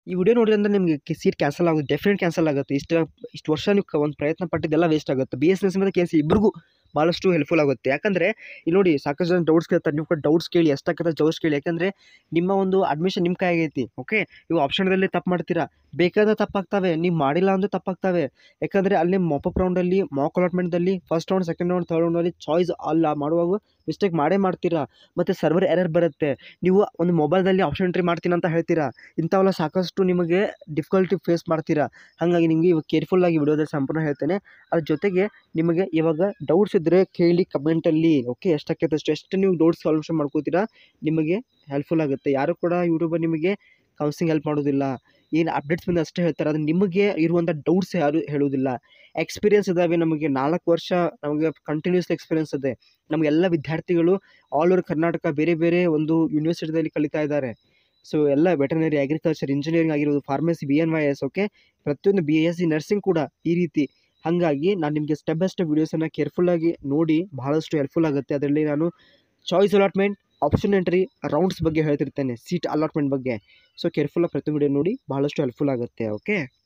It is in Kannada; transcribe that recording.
ಈ ವಿಡಿಯೋ ನೋಡಿದ್ರೆ ನಿಮಗೆ ಸೀಟ್ ಕ್ಯಾನ್ಸಲ್ ಆಗುತ್ತೆ ಡೆಫಿನೆಟ್ ಕ್ಯಾನ್ಸಲ್ ಆಗುತ್ತೆ ಇಷ್ಟು ಇಷ್ಟು ವರ್ಷ ನೀವು ಒಂದು ಪ್ರಯತ್ನ ಪಟ್ಟಿದ್ದೆಲ್ಲ ವೇಸ್ಟ್ ಆಗುತ್ತೆ ಬಿ ಎಸ್ ಎಸ್ ಮತ್ತು ಕೆ ಸಿ ಇಬ್ಬರಿಗೂ ಭಾಳಷ್ಟು ಹೆಲ್ಪ್ಫುಲ್ ಆಗುತ್ತೆ ಯಾಕಂದರೆ ಇಲ್ಲಿ ನೋಡಿ ಸಾಕಷ್ಟು ಜನ ಡೌಟ್ಸ್ ಕೇಳ್ತಾರೆ ನೀವು ಕೂಡ ಡೌಟ್ಸ್ ಕೇಳಿ ಎಷ್ಟಾಗತ್ತೆ ಡೌಟ್ಸ್ ಕೇಳಿ ಯಾಕಂದರೆ ನಿಮ್ಮ ಒಂದು ಅಡ್ಮಿಷನ್ ನಿಮ್ಮ ಕೈ ಆಗೈತಿ ಓಕೆ ನೀವು ಆಪ್ಷನ್ದಲ್ಲಿ ತಪ್ಪು ಮಾಡ್ತೀರಾ ಬೇಕಾದ ತಪ್ಪಾಗ್ತವೆ ನೀವು ಮಾಡಿಲ್ಲ ಅಂದ್ರೆ ತಪ್ಪಾಗ್ತವೆ ಯಾಕಂದರೆ ಅಲ್ಲಿ ಮಾಪಪ್ ರೌಂಡಲ್ಲಿ ಮಾಕ್ ಅಲಾಟ್ಮೆಂಟ್ದಲ್ಲಿ first round second round third ರೌಂಡಲ್ಲಿ ಚಾಯ್ಸ್ ಅಲ್ಲ ಮಾಡುವಾಗ ಮಿಸ್ಟೇಕ್ ಮಾಡೇ ಮಾಡ್ತೀರಾ ಮತ್ತು ಸರ್ವರ್ ಎರರ್ ಬರುತ್ತೆ ನೀವು ಒಂದು ಮೊಬೈಲ್ದಲ್ಲಿ ಆಪ್ಷನ್ ಎಂಟ್ರಿ ಮಾಡ್ತೀನಿ ಅಂತ ಹೇಳ್ತೀರಾ ಇಂಥವೆಲ್ಲ ಸಾಕಷ್ಟು ನಿಮಗೆ ಡಿಫಿಕಲ್ಟಿ ಫೇಸ್ ಮಾಡ್ತೀರಾ ಹಾಗಾಗಿ ನಿಮಗೆ ಇವಾಗ ಕೇರ್ಫುಲ್ಲಾಗಿ ವಿಡಿಯೋದಲ್ಲಿ ಸಂಪೂರ್ಣ ಹೇಳ್ತೇನೆ ಅದ್ರ ಜೊತೆಗೆ ನಿಮಗೆ ಇವಾಗ ಡೌಟ್ಸ್ ಇದ್ದರೆ ಕೇಳಿ ಕಮೆಂಟಲ್ಲಿ ಓಕೆ ಎಷ್ಟಕ್ಕೆ ಅಷ್ಟು ಎಷ್ಟು ನೀವು ಡೌಟ್ಸ್ ಸಾಲ್ಯೂಷನ್ ಮಾಡ್ಕೋತೀರಾ ನಿಮಗೆ ಹೆಲ್ಪ್ಫುಲ್ ಆಗುತ್ತೆ ಯಾರು ಕೂಡ ಯೂಟ್ಯೂಬರ್ ನಿಮಗೆ ಕೌನ್ಸಿಲಿಂಗ್ ಹೆಲ್ಪ್ ಮಾಡೋದಿಲ್ಲ ಏನು ಅಪ್ಡೇಟ್ಸ್ ಬಂದು ಅಷ್ಟೇ ಹೇಳ್ತಾರೆ ಅದು ನಿಮಗೆ ಇರುವಂಥ ಡೌಟ್ಸ್ ಯಾರು ಹೇಳೋದಿಲ್ಲ ಎಕ್ಸ್ಪೀರಿಯನ್ಸ್ ಇದ್ದಾವೆ ನಮಗೆ ನಾಲ್ಕು ವರ್ಷ ನಮಗೆ ಕಂಟಿನ್ಯೂಸ್ ಎಕ್ಸ್ಪೀರಿಯನ್ಸ್ ಇದೆ ನಮಗೆಲ್ಲ ವಿದ್ಯಾರ್ಥಿಗಳು ಆಲ್ ಓವರ್ ಕರ್ನಾಟಕ ಬೇರೆ ಬೇರೆ ಒಂದು ಯೂನಿವರ್ಸಿಟಿದಲ್ಲಿ ಕಲಿತಾ ಇದ್ದಾರೆ ಸೊ ಎಲ್ಲ ವೆಟರ್ನರಿ ಅಗ್ರಿಕಲ್ಚರ್ ಇಂಜಿನಿಯರಿಂಗ್ ಆಗಿರ್ಬೋದು pharmacy B N Y S okay ಪ್ರತಿಯೊಂದು ಬಿ ಎಸ್ ಸಿ ನರ್ಸಿಂಗ್ ಕೂಡ ಈ ರೀತಿ ಹಾಗಾಗಿ ನಾನು ನಿಮಗೆ ಸ್ಟೆಪ್ ಬೈ ಸ್ಟೆಪ್ ವೀಡಿಯೋಸನ್ನು ಕೇರ್ಫುಲ್ಲಾಗಿ ನೋಡಿ ಬಹಳಷ್ಟು ಹೆಲ್ಪ್ಫುಲ್ ಆಗುತ್ತೆ ಅದರಲ್ಲಿ ನಾನು choice allotment option entry rounds ಬಗ್ಗೆ ಹೇಳ್ತಿರ್ತೇನೆ ಸೀಟ್ ಅಲಾಟ್ಮೆಂಟ್ ಬಗ್ಗೆ ಸೊ ಕೇರ್ಫುಲ್ಲಾಗಿ ಪ್ರತಿ ವಿಡಿಯೋ ನೋಡಿ ಬಹಳಷ್ಟು ಹೆಲ್ಪ್ಫುಲ್ ಆಗುತ್ತೆ ಓಕೆ